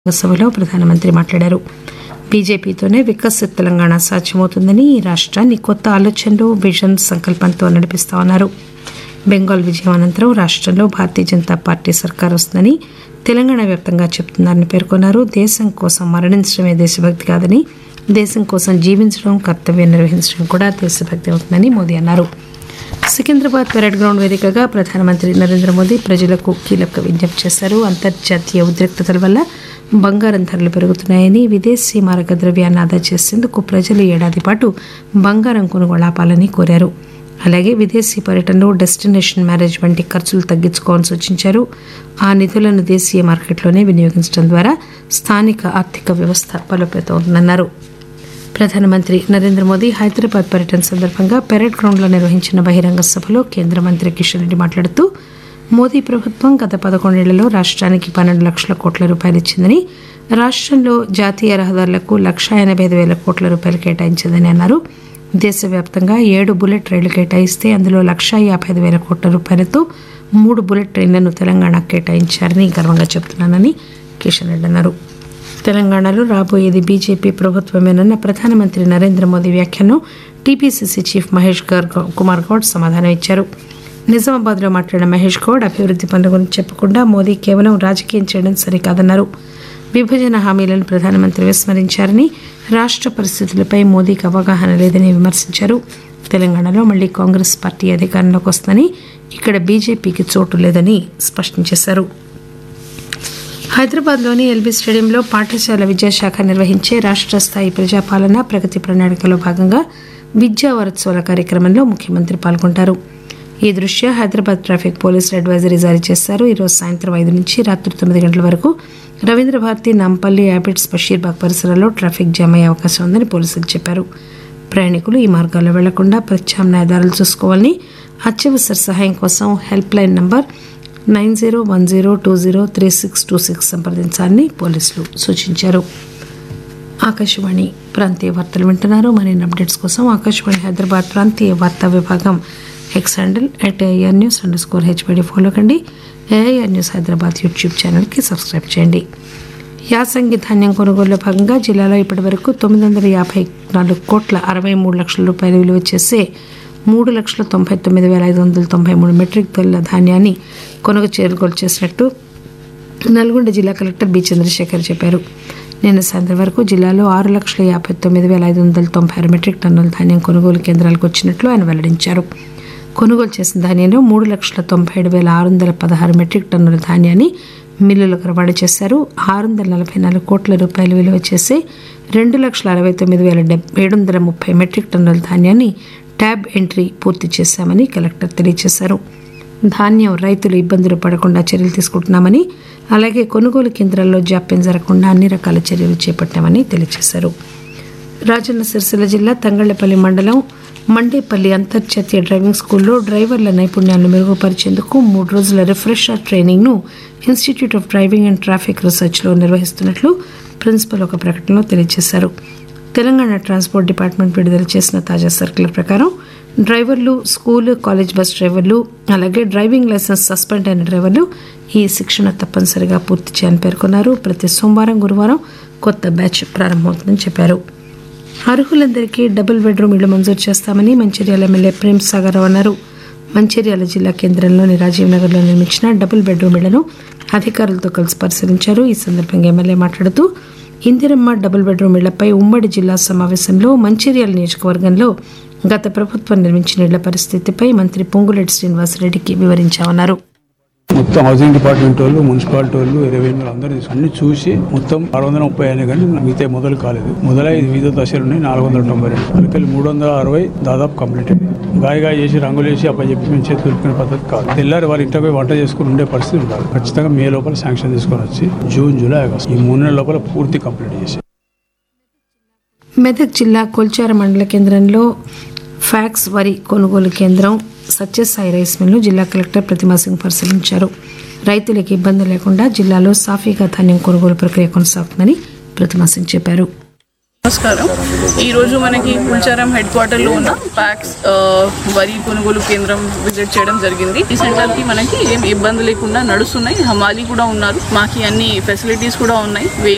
సభలో ప్రధానమంత్రి మాట్లాడారు బీజేపీతోనే వికసిత్ తెలంగాణ సాధ్యమవుతుందని ఈ రాష్ట్రాన్ని కొత్త ఆలోచనలు విజన్ సంకల్పంతో నడిపిస్తామన్నారు బెంగాల్ విజయం అనంతరం రాష్ట్రంలో భారతీయ జనతా పార్టీ సర్కార్ వస్తుందని తెలంగాణ వ్యాప్తంగా చెబుతున్నారని పేర్కొన్నారు దేశం కోసం మరణించడమే దేశభక్తి కాదని దేశం కోసం జీవించడం కర్తవ్యం నిర్వహించడం కూడా దేశభక్తి అవుతుందని మోదీ అన్నారు సికింద్రాబాద్ పెరేడ్ గ్రౌండ్ వేదికగా ప్రధానమంత్రి నరేంద్ర మోదీ ప్రజలకు కీలక విజ్ఞప్తి చేశారు అంతర్జాతీయ ఉద్రిక్తతల వల్ల బంగారం ధరలు పెరుగుతున్నాయని విదేశీ మారక ద్రవ్యాన్ని ఆదా చేసేందుకు ప్రజలు ఏడాది పాటు బంగారం కొనుగోలు ఆపాలని కోరారు అలాగే విదేశీ పర్యటనలో డెస్టినేషన్ మ్యారేజ్ వంటి ఖర్చులు తగ్గించుకోవాలని సూచించారు ఆ నిధులను దేశీయ మార్కెట్లోనే వినియోగించడం ద్వారా స్థానిక ఆర్థిక వ్యవస్థ బలోపేతమవుతుందన్నారు ప్రధానమంత్రి నరేంద్ర మోదీ హైదరాబాద్ పర్యటన సందర్భంగా పెరేడ్ గ్రౌండ్లో నిర్వహించిన బహిరంగ సభలో కేంద్ర మంత్రి కిషన్ రెడ్డి మాట్లాడుతూ మోదీ ప్రభుత్వం గత పదకొండేళ్లలో రాష్ట్రానికి పన్నెండు లక్షల కోట్ల రూపాయలు ఇచ్చిందని రాష్ట్రంలో జాతీయ రహదారులకు లక్షా ఎనభై ఐదు వేల కోట్ల రూపాయలు కేటాయించిందని అన్నారు దేశవ్యాప్తంగా ఏడు బుల్లెట్ రైళ్లు కేటాయిస్తే అందులో లక్షా యాభై ఐదు వేల కోట్ల రూపాయలతో మూడు బుల్లెట్ ట్రైన్లను తెలంగాణకు కేటాయించారని గర్వంగా చెబుతున్నానని కిషన్ రెడ్డి అన్నారు తెలంగాణలో రాబోయేది బీజేపీ ప్రభుత్వమేనన్న ప్రధానమంత్రి నరేంద్ర మోదీ వ్యాఖ్యను టీపీసీసీ చీఫ్ మహేష్ గౌర్ కుమార్ గౌడ్ సమాధానం ఇచ్చారు నిజామాబాద్లో మాట్లాడిన మహేష్ గౌడ్ అభివృద్ధి పనుల గురించి చెప్పకుండా మోదీ కేవలం రాజకీయం చేయడం సరికాదన్నారు విభజన హామీలను ప్రధానమంత్రి విస్మరించారని రాష్ట్ర పరిస్థితులపై మోదీకి అవగాహన లేదని విమర్శించారు తెలంగాణలో మళ్లీ కాంగ్రెస్ పార్టీ అధికారంలోకి వస్తుందని ఇక్కడ బీజేపీకి చోటు లేదని స్పష్టం చేశారు హైదరాబాద్లోని ఎల్బీ స్టేడియంలో పాఠశాల విద్యాశాఖ నిర్వహించే రాష్ట్ర స్థాయి ప్రజాపాలన ప్రగతి ప్రణాళికలో భాగంగా విద్యా వారోత్సవాల కార్యక్రమంలో ముఖ్యమంత్రి పాల్గొంటారు ఈ దృష్ట్యా హైదరాబాద్ ట్రాఫిక్ పోలీసులు అడ్వైజరీ జారీ చేశారు ఈరోజు సాయంత్రం ఐదు నుంచి రాత్రి తొమ్మిది గంటల వరకు రవీంద్ర భారతి నాంపల్లి యాబిట్స్ బషీర్బాగ్ పరిసరాల్లో ట్రాఫిక్ జామ్ అయ్యే అవకాశం ఉందని పోలీసులు చెప్పారు ప్రయాణికులు ఈ మార్గాల్లో వెళ్లకుండా ప్రత్యామ్నాయ దారులు చూసుకోవాలని అత్యవసర సహాయం కోసం help line number nine zero one zero two zero three six two six సంప్రదించాలని పోలీసులు సూచించారు ఆకాశవాణి ప్రాంతీయ వార్తలు వింటున్నారు మరిన్ని అప్డేట్స్ కోసం ఆకాశవాణి హైదరాబాద్ ప్రాంతీయ వార్తా విభాగం X handle at air news underscore హెచ్బడి ఫాలో కండి ఏఆర్ న్యూస్ హైదరాబాద్ యూట్యూబ్ ఛానల్కి సబ్స్క్రైబ్ చేయండి యాసంగి ధాన్యం కొనుగోలులో భాగంగా జిల్లాలో ఇప్పటి వరకు తొమ్మిది వందల యాభై నాలుగు కోట్ల అరవై మూడు లక్షల రూపాయలు విలువ చేసే మూడు లక్షల తొంభై తొమ్మిది వేల ఐదు వందల తొంభై మూడు మెట్రిక్ టన్నుల ధాన్యాన్ని కొనుగోలు కొనుగోలు చేసినట్టు నల్గొండ జిల్లా కలెక్టర్ బి చంద్రశేఖర్ చెప్పారు నిన్న సాయంత్రం వరకు జిల్లాలో ఆరు లక్షల యాభై తొమ్మిది వేల ఐదు వందల తొంభై ఆరు మెట్రిక్ టన్నుల ధాన్యం కొనుగోలు కేంద్రాలకు వచ్చినట్లు ఆయన వెల్లడించారు కొనుగోలు చేసిన ధాన్యంలో మూడు లక్షల తొంభై ఏడు వేల ఆరు వందల పదహారు మెట్రిక్ టన్నుల ధాన్యాన్ని మిల్లులకు రవాణా చేశారు ఆరు వందల నలభై నాలుగు కోట్ల రూపాయలు విలువ చేసే రెండు లక్షల అరవై తొమ్మిది వేల ఏడు వందల ముప్పై మెట్రిక్ టన్నుల ధాన్యాన్ని ట్యాబ్ ఎంట్రీ పూర్తి చేశామని కలెక్టర్ తెలియజేశారు ధాన్యం రైతులు ఇబ్బందులు పడకుండా చర్యలు తీసుకుంటున్నామని అలాగే కొనుగోలు కేంద్రాల్లో జాప్యం జరగకుండా అన్ని రకాల చర్యలు చేపట్టామని తెలియజేశారు రాజన్న సిరిసిల్ల జిల్లా తంగళ్లపల్లి మండలం మండేపల్లి అంతర్జాతీయ డ్రైవింగ్ స్కూల్లో డ్రైవర్ల నైపుణ్యాలను మెరుగుపరిచేందుకు మూడు రోజుల రిఫ్రెషర్ ట్రైనింగ్ను institute of driving and traffic రీసెర్చ్లో నిర్వహిస్తున్నట్లు ప్రిన్సిపల్ ఒక ప్రకటనలో తెలియజేశారు తెలంగాణ ట్రాన్స్పోర్ట్ డిపార్ట్మెంట్ విడుదల చేసిన తాజా సర్కులర్ ప్రకారం డ్రైవర్లు స్కూల్ కాలేజ్ బస్ డ్రైవర్లు అలాగే డ్రైవింగ్ లైసెన్స్ సస్పెండ్ అయిన డ్రైవర్లు ఈ శిక్షణ తప్పనిసరిగా పూర్తి చేయాలని పేర్కొన్నారు ప్రతి సోమవారం గురువారం కొత్త బ్యాచ్ ప్రారంభమవుతుందని చెప్పారు అర్హులందరికీ డబుల్ బెడ్రూమ్ ఇళ్లు మంజూరు చేస్తామని మంచిర్యాల ఎమ్మెల్యే ప్రేమ్ సాగర్ రావు అన్నారు మంచిర్యాల జిల్లా కేంద్రంలోని రాజీవ్ నగర్లో నిర్మించిన డబుల్ బెడ్రూమ్ ఇళ్లను అధికారులతో కలిసి పరిశీలించారు ఈ సందర్భంగా ఎమ్మెల్యే మాట్లాడుతూ ఇందిరమ్మ డబుల్ బెడ్రూమ్ ఇళ్లపై ఉమ్మడి జిల్లా సమావేశంలో మంచిర్యాల నియోజకవర్గంలో గత ప్రభుత్వం నిర్మించిన ఇళ్ల పరిస్థితిపై మంత్రి పొంగులేటి శ్రీనివాసరెడ్డికి వివరించామన్నారు మొత్తం హౌసింగ్ డిపార్ట్మెంట్ వాళ్ళు మున్సిపాలిటీ వాళ్ళు రెవెన్యూ అందరూ తీసుకు- అన్ని చూసి మొత్తం ఆరు వందల ముప్పై అయినా కానీ మిగతా మొదలు కాలేదు మొదలై వివిధ దశలు ఉన్నాయి నాలుగు వందల తొంభై రెండు అందుకని మూడు వందల అరవై దాదాపు కంప్లీట్ అయింది గాయగా చేసి రంగులు వేసి అప్ప చెప్పి మేము చేతి దులుపుకునే పద్ధతి కాదు తెల్లారి వాళ్ళ ఇంటికి పోయి వంట చేసుకుని ఉండే పరిస్థితి ఉండాలి ఖచ్చితంగా మే లోపల శాంక్షన్ తీసుకొని వచ్చి జూన్ జూలై ఆగస్ట్ ఈ మూడు నెలల లోపల పూర్తి కంప్లీట్ చేసి మెదక్ జిల్లా కొల్చార మండల కేంద్రంలో ఫ్యాక్స్ వరి కొనుగోలు కేంద్రం సత్యసాయి రైస్ మిల్ను జిల్లా కలెక్టర్ ప్రతిమా సింగ్ పరిశీలించారు రైతులకు ఇబ్బంది లేకుండా జిల్లాలో సాఫీగా ధాన్యం కొనుగోలు ప్రక్రియ కొనసాగుతుందని ప్రతిమా సింగ్ చెప్పారు నమస్కారం ఈరోజు మనకి పుల్చారం హెడ్ క్వార్టర్లో ఉన్న ప్యాక్స్ ఆ, వరి కొనుగోలు కేంద్రం విజిట్ చేయడం జరిగింది ఈ సెంటర్కి మనకి ఏం ఇబ్బంది లేకుండా నడుస్తున్నాయి హమాలి కూడా ఉన్నారు మాకి అన్ని ఫెసిలిటీస్ కూడా ఉన్నాయి వే